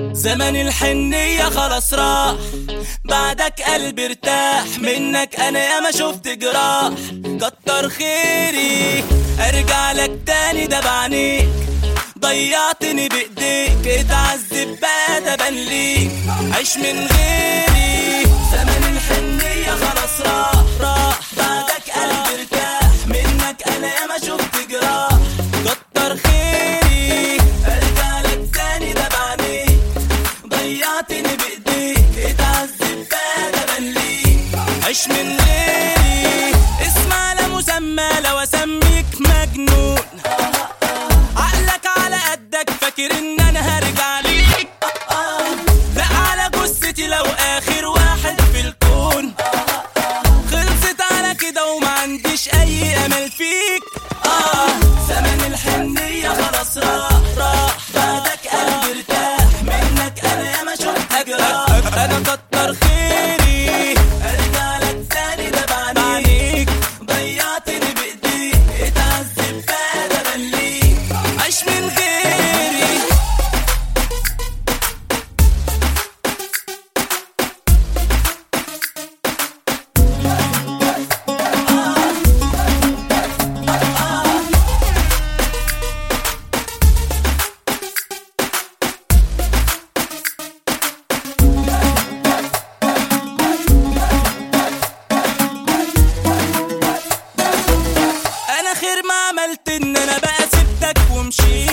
زمن الحنية خلاص راح بعدك قلبي ارتاح منك انا ياما شفت جراح كتر خيري ارجع لك تاني ده بعينيك ضيعتني بايديك اتعذب بقى ده بان ليك عيش من غيري زمن الحنية خلاص راح راح بعدك قلبي ارتاح منك انا ياما شفت جراح كتر خيري ارجع لك تاني ده بعينيك ضيعتني بايديك اتعذب بقى ده بان ليك عيش من غيري اسمع لا مسمى لو اسميك مجنون عقلك على قدك فاكر ان انا هرجع ليك لا على جثتي لو اخر واحد في الكون خلصت على كده وما عنديش اي امل فيك اه زمن الحنية خلاص راح راح بعدك قلبي ارتاح منك انا ياما شفت جراح انا كتر خيري ارجع لك تاني ده بعينيك ضيعتني بايديك اتعذب بقى ده بان ليك عيش من غيري انا خير ما عملت ان انا بقى سبتك ومشيت